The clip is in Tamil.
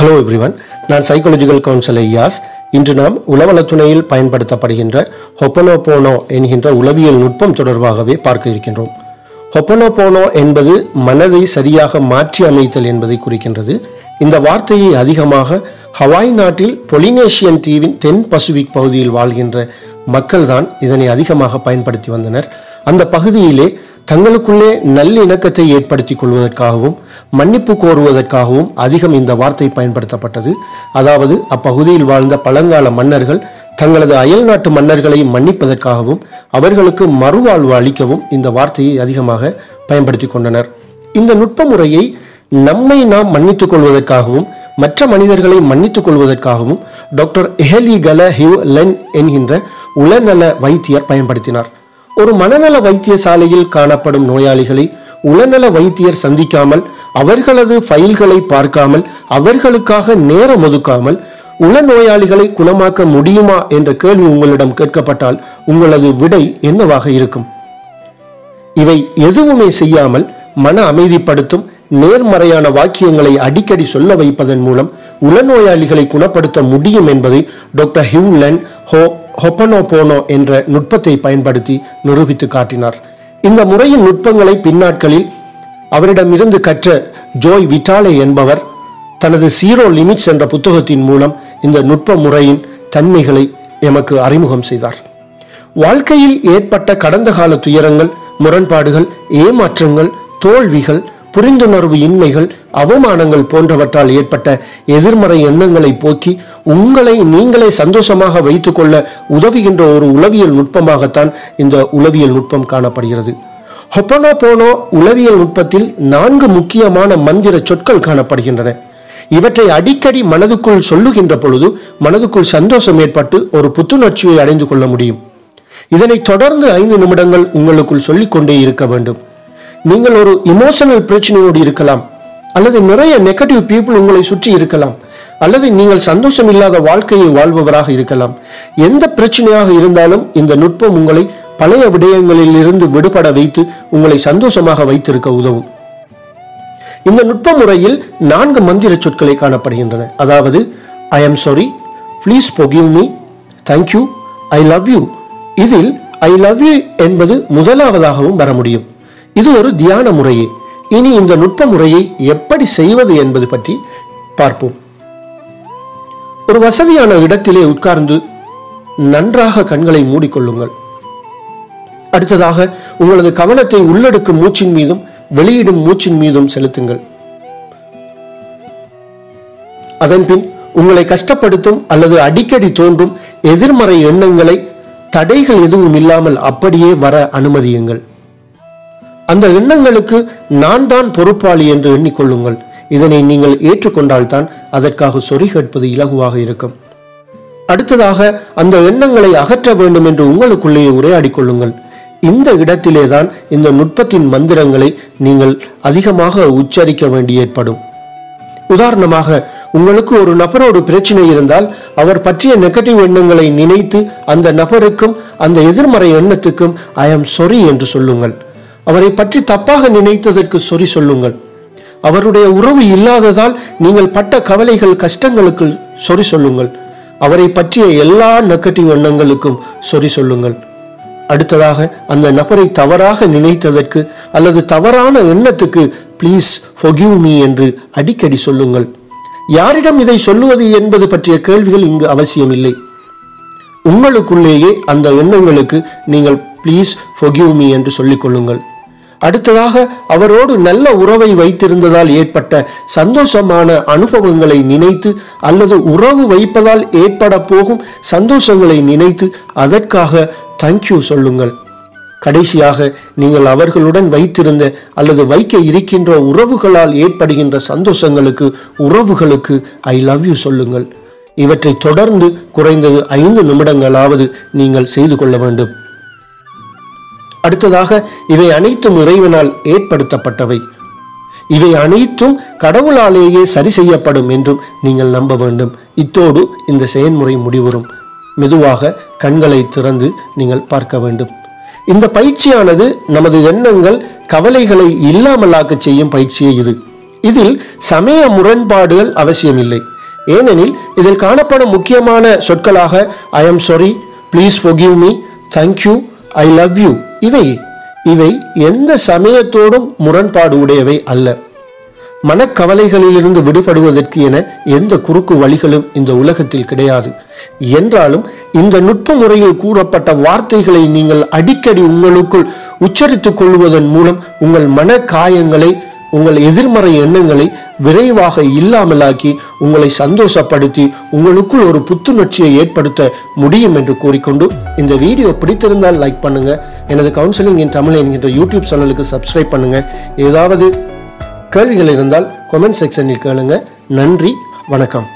ஹலோ எவ்ரிவன் நான் சைக்காலஜிக்கல் கவுன்சிலர் யாஸ் இன்று நாம் உளவளத்துணையில் பயன்படுத்தப்படுகின்ற ஹொப்பனோபோனோ என்கின்ற உளவியல் நுட்பம் தொடர்பாகவே பார்க்க இருக்கின்றோம் ஹொப்பனோபோனோ என்பது மனதை சரியாக மாற்றி அமைத்தல் என்பதை குறிக்கின்றது இந்த வார்த்தையை அதிகமாக ஹவாய் நாட்டில் பொலினேஷியன் தீவின் தென் பசிபிக் பகுதியில் வாழ்கின்ற மக்கள்தான் இதனை அதிகமாக பயன்படுத்தி வந்தனர் அந்த பகுதியிலே தங்களுக்குள்ளே நல்லிணக்கத்தை ஏற்படுத்திக் கொள்வதற்காகவும் மன்னிப்பு கோருவதற்காகவும் அதிகம் இந்த வார்த்தை பயன்படுத்தப்பட்டது அதாவது அப்பகுதியில் வாழ்ந்த பழங்கால மன்னர்கள் தங்களது அயல்நாட்டு மன்னர்களை மன்னிப்பதற்காகவும் அவர்களுக்கு மறுவாழ்வு அளிக்கவும் இந்த வார்த்தையை அதிகமாக பயன்படுத்தி கொண்டனர் இந்த நுட்ப முறையை நம்மை நாம் மன்னித்துக் கொள்வதற்காகவும் மற்ற மனிதர்களை மன்னித்துக் கொள்வதற்காகவும் டாக்டர் எஹலி கல ஹிவ் லென் என்கின்ற உளநல வைத்தியர் பயன்படுத்தினார் ஒரு மனநல வைத்தியசாலையில் காணப்படும் நோயாளிகளை உளநல வைத்தியர் சந்திக்காமல் அவர்களது ஃபைல்களை பார்க்காமல் அவர்களுக்காக நேரம் ஒதுக்காமல் உளநோயாளிகளை குணமாக்க முடியுமா என்ற கேள்வி உங்களிடம் கேட்கப்பட்டால் உங்களது விடை என்னவாக இருக்கும் இவை எதுவுமே செய்யாமல் மன அமைதிப்படுத்தும் நேர்மறையான வாக்கியங்களை அடிக்கடி சொல்ல வைப்பதன் மூலம் உளநோயாளிகளை குணப்படுத்த முடியும் என்பதை டாக்டர் ஹியூலன் ஹோ ஹொப்பனோபோனோ என்ற நுட்பத்தை பயன்படுத்தி நிரூபித்து காட்டினார் இந்த முறையின் நுட்பங்களை பின்னாட்களில் அவரிடமிருந்து கற்ற ஜோய் விட்டாலே என்பவர் தனது சீரோ லிமிட்ஸ் என்ற புத்தகத்தின் மூலம் இந்த நுட்ப முறையின் தன்மைகளை எமக்கு அறிமுகம் செய்தார் வாழ்க்கையில் ஏற்பட்ட கடந்த கால துயரங்கள் முரண்பாடுகள் ஏமாற்றங்கள் தோல்விகள் புரிந்துணர்வு இன்மைகள் அவமானங்கள் போன்றவற்றால் ஏற்பட்ட எதிர்மறை எண்ணங்களை போக்கி உங்களை நீங்களே சந்தோஷமாக வைத்துக்கொள்ள உதவுகின்ற ஒரு உளவியல் நுட்பமாகத்தான் இந்த உளவியல் நுட்பம் காணப்படுகிறது ஹொப்பனோ போனோ உளவியல் நுட்பத்தில் நான்கு முக்கியமான மந்திர சொற்கள் காணப்படுகின்றன இவற்றை அடிக்கடி மனதுக்குள் சொல்லுகின்ற பொழுது மனதுக்குள் சந்தோஷம் ஏற்பட்டு ஒரு புத்துணர்ச்சியை அடைந்து கொள்ள முடியும் இதனை தொடர்ந்து ஐந்து நிமிடங்கள் உங்களுக்குள் சொல்லிக்கொண்டே இருக்க வேண்டும் நீங்கள் ஒரு இமோஷனல் பிரச்சனையோடு இருக்கலாம் அல்லது நிறைய நெகட்டிவ் பீப்புள் உங்களை சுற்றி இருக்கலாம் அல்லது நீங்கள் சந்தோஷம் இல்லாத வாழ்க்கையை வாழ்பவராக இருக்கலாம் எந்த பிரச்சனையாக இருந்தாலும் இந்த நுட்பம் உங்களை பழைய விடயங்களில் இருந்து விடுபட வைத்து உங்களை சந்தோஷமாக வைத்திருக்க உதவும் இந்த நுட்ப முறையில் நான்கு மந்திர சொற்களை காணப்படுகின்றன அதாவது I am sorry please forgive me thank you I love you இதில் ஐ லவ் யூ என்பது முதலாவதாகவும் வர முடியும் இது ஒரு தியான முறையே இனி இந்த நுட்ப முறையை எப்படி செய்வது என்பது பற்றி பார்ப்போம் ஒரு வசதியான இடத்திலே உட்கார்ந்து நன்றாக கண்களை மூடிக்கொள்ளுங்கள் அடுத்ததாக உங்களது கவனத்தை உள்ளெடுக்கும் மூச்சின் மீதும் வெளியிடும் மூச்சின் மீதும் செலுத்துங்கள் அதன்பின் உங்களை கஷ்டப்படுத்தும் அல்லது அடிக்கடி தோன்றும் எதிர்மறை எண்ணங்களை தடைகள் எதுவும் இல்லாமல் அப்படியே வர அனுமதியுங்கள் அந்த எண்ணங்களுக்கு நான் தான் பொறுப்பாளி என்று எண்ணிக்கொள்ளுங்கள் இதனை நீங்கள் ஏற்றுக்கொண்டால்தான் அதற்காக சொறி கேட்பது இலகுவாக இருக்கும் அடுத்ததாக அந்த எண்ணங்களை அகற்ற வேண்டும் என்று உங்களுக்குள்ளேயே உரையாடிக் கொள்ளுங்கள் இந்த இடத்திலே தான் இந்த நுட்பத்தின் மந்திரங்களை நீங்கள் அதிகமாக உச்சரிக்க வேண்டி ஏற்படும் உதாரணமாக உங்களுக்கு ஒரு நபரோடு பிரச்சனை இருந்தால் அவர் பற்றிய நெகட்டிவ் எண்ணங்களை நினைத்து அந்த நபருக்கும் அந்த எதிர்மறை எண்ணத்துக்கும் ஐ எம் சொரி என்று சொல்லுங்கள் அவரை பற்றி தப்பாக நினைத்ததற்கு சொறி சொல்லுங்கள் அவருடைய உறவு இல்லாததால் நீங்கள் பட்ட கவலைகள் கஷ்டங்களுக்கு சொறி சொல்லுங்கள் அவரை பற்றிய எல்லா நெகட்டிவ் எண்ணங்களுக்கும் சொறி சொல்லுங்கள் அடுத்ததாக அந்த நபரை தவறாக நினைத்ததற்கு அல்லது தவறான எண்ணத்துக்கு ப்ளீஸ் ஃபொகிவ் மீ என்று அடிக்கடி சொல்லுங்கள் யாரிடம் இதை சொல்லுவது என்பது பற்றிய கேள்விகள் இங்கு அவசியம் இல்லை உங்களுக்குள்ளேயே அந்த எண்ணங்களுக்கு நீங்கள் ப்ளீஸ் ஃபொகிவ் மீ என்று சொல்லிக் கொள்ளுங்கள் அடுத்ததாக அவரோடு நல்ல உறவை வைத்திருந்ததால் ஏற்பட்ட சந்தோஷமான அனுபவங்களை நினைத்து அல்லது உறவு வைப்பதால் ஏற்பட போகும் சந்தோஷங்களை நினைத்து அதற்காக தேங்க்யூ சொல்லுங்கள் கடைசியாக நீங்கள் அவர்களுடன் வைத்திருந்த அல்லது வைக்க இருக்கின்ற உறவுகளால் ஏற்படுகின்ற சந்தோஷங்களுக்கு உறவுகளுக்கு ஐ லவ் யூ சொல்லுங்கள் இவற்றை தொடர்ந்து குறைந்தது ஐந்து நிமிடங்களாவது நீங்கள் செய்து கொள்ள வேண்டும் அடுத்ததாக இவை அனைத்தும் இறைவனால் ஏற்படுத்தப்பட்டவை இவை அனைத்தும் கடவுளாலேயே சரி செய்யப்படும் என்றும் நீங்கள் நம்ப வேண்டும் இத்தோடு இந்த செயல்முறை முடிவுறும் மெதுவாக கண்களை திறந்து நீங்கள் பார்க்க வேண்டும் இந்த பயிற்சியானது நமது எண்ணங்கள் கவலைகளை இல்லாமலாக்க செய்யும் பயிற்சியே இது இதில் சமய முரண்பாடுகள் அவசியமில்லை ஏனெனில் இதில் காணப்படும் முக்கியமான சொற்களாக I am sorry please forgive me thank you I love you இவை இவை எந்த சமயத்தோடும் முரண்பாடு உடையவை அல்ல மனக்கவலைகளிலிருந்து விடுபடுவதற்கு என எந்த குறுக்கு வழிகளும் இந்த உலகத்தில் கிடையாது என்றாலும் இந்த நுட்ப முறையில் கூறப்பட்ட வார்த்தைகளை நீங்கள் அடிக்கடி உங்களுக்குள் உச்சரித்துக் கொள்வதன் மூலம் உங்கள் மன காயங்களை உங்கள் எதிர்மறை எண்ணங்களை விரைவாக இல்லாமலாக்கி உங்களை சந்தோஷப்படுத்தி உங்களுக்குள் ஒரு புத்துணர்ச்சியை ஏற்படுத்த முடியும் என்று கூறிக்கொண்டு இந்த வீடியோ பிடித்திருந்தால் லைக் பண்ணுங்க எனது கவுன்சிலிங் இன் தமிழ் என்கின்ற யூடியூப் சேனலுக்கு சப்ஸ்கிரைப் பண்ணுங்க ஏதாவது கேள்விகள் இருந்தால் கமெண்ட் செக்ஷனில் கேளுங்க நன்றி வணக்கம்